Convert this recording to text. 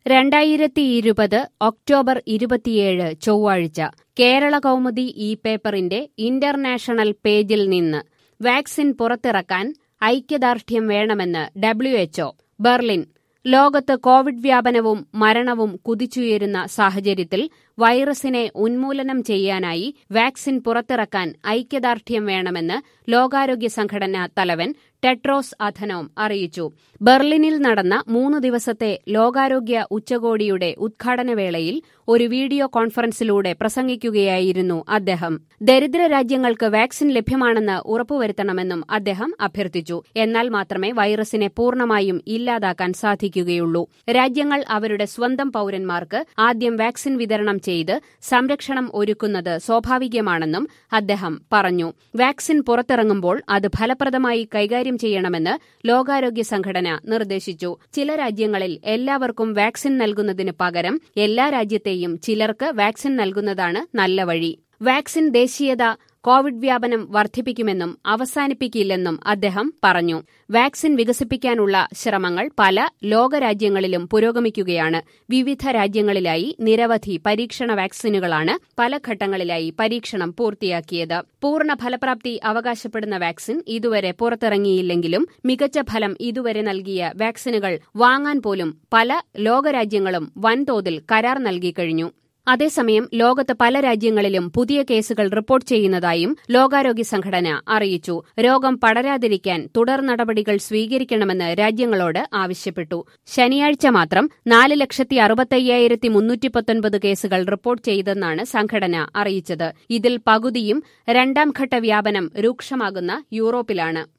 രണ്ടായിരത്തി ഇരുപത് ഒക്ടോബർ ഇരുപത്തിയേഴ് ചൊവ്വാഴ്ച കേരള കൗമുദി ഈ പേപ്പറിന്റെ ഇന്റർനാഷണൽ പേജിൽ നിന്ന് വാക്സിൻ പുറത്തിറക്കാൻ ഐക്യദാർഢ്യം വേണമെന്ന് ഡബ്ല്യുഎച്ച്ഒ ബെർലിൻ ലോകത്ത് കോവിഡ് വ്യാപനവും മരണവും കുതിച്ചുയരുന്ന സാഹചര്യത്തിൽ വൈറസിനെ ഉന്മൂലനം ചെയ്യാനായി വാക്സിൻ പുറത്തിറക്കാൻ ഐക്യദാർഢ്യം വേണമെന്ന് ലോകാരോഗ്യ സംഘടനാ തലവൻ ടെട്രോസ് അഥനോം അറിയിച്ചു ബെർലിനിൽ നടന്ന മൂന്ന് ദിവസത്തെ ലോകാരോഗ്യ ഉച്ചകോടിയുടെ ഉദ്ഘാടനവേളയിൽ ഒരു വീഡിയോ കോൺഫറൻസിലൂടെ പ്രസംഗിക്കുകയായിരുന്നു അദ്ദേഹം ദരിദ്ര രാജ്യങ്ങൾക്ക് വാക്സിൻ ലഭ്യമാണെന്ന് ഉറപ്പുവരുത്തണമെന്നും അദ്ദേഹം അഭ്യർത്ഥിച്ചു എന്നാൽ മാത്രമേ വൈറസിനെ പൂർണ്ണമായും ഇല്ലാതാക്കാൻ സാധിക്കുകയുള്ളൂ രാജ്യങ്ങൾ അവരുടെ സ്വന്തം പൌരന്മാർക്ക് ആദ്യം വാക്സിൻ വിതരണം ചെയ്ത് സംരക്ഷണം ഒരുക്കുന്നത് സ്വാഭാവികമാണെന്നും അദ്ദേഹം പറഞ്ഞു വാക്സിൻ പുറത്തിറങ്ങുമ്പോൾ അത് ഫലപ്രദമായി കൈകാര്യം ചെയ്യണമെന്ന് ലോകാരോഗ്യ സംഘടന നിർദ്ദേശിച്ചു ചില രാജ്യങ്ങളിൽ എല്ലാവർക്കും വാക്സിൻ നൽകുന്നതിന് പകരം എല്ലാ രാജ്യത്തെയും ചിലർക്ക് വാക്സിൻ നൽകുന്നതാണ് നല്ല വഴി വാക്സിൻ ദേശീയത കോവിഡ് വ്യാപനം വർദ്ധിപ്പിക്കുമെന്നും അവസാനിപ്പിക്കില്ലെന്നും അദ്ദേഹം പറഞ്ഞു വാക്സിൻ വികസിപ്പിക്കാനുള്ള ശ്രമങ്ങൾ പല ലോകരാജ്യങ്ങളിലും പുരോഗമിക്കുകയാണ് വിവിധ രാജ്യങ്ങളിലായി നിരവധി പരീക്ഷണ വാക്സിനുകളാണ് പല ഘട്ടങ്ങളിലായി പരീക്ഷണം പൂർത്തിയാക്കിയത് പൂർണ്ണ ഫലപ്രാപ്തി അവകാശപ്പെടുന്ന വാക്സിൻ ഇതുവരെ പുറത്തിറങ്ങിയില്ലെങ്കിലും മികച്ച ഫലം ഇതുവരെ നൽകിയ വാക്സിനുകൾ വാങ്ങാൻ പോലും പല ലോകരാജ്യങ്ങളും വൻതോതിൽ കരാർ നൽകിക്കഴിഞ്ഞു അതേസമയം ലോകത്ത് പല രാജ്യങ്ങളിലും പുതിയ കേസുകൾ റിപ്പോർട്ട് ചെയ്യുന്നതായും ലോകാരോഗ്യ സംഘടന അറിയിച്ചു രോഗം പടരാതിരിക്കാൻ തുടർ നടപടികൾ സ്വീകരിക്കണമെന്ന് രാജ്യങ്ങളോട് ആവശ്യപ്പെട്ടു ശനിയാഴ്ച മാത്രം നാല് ലക്ഷത്തി അറുപത്തയ്യായിരത്തി മുന്നൂറ്റി പത്തൊൻപത് കേസുകൾ റിപ്പോർട്ട് ചെയ്തെന്നാണ് സംഘടന അറിയിച്ചത് ഇതിൽ പകുതിയും രണ്ടാം ഘട്ട വ്യാപനം രൂക്ഷമാകുന്ന യൂറോപ്പിലാണ്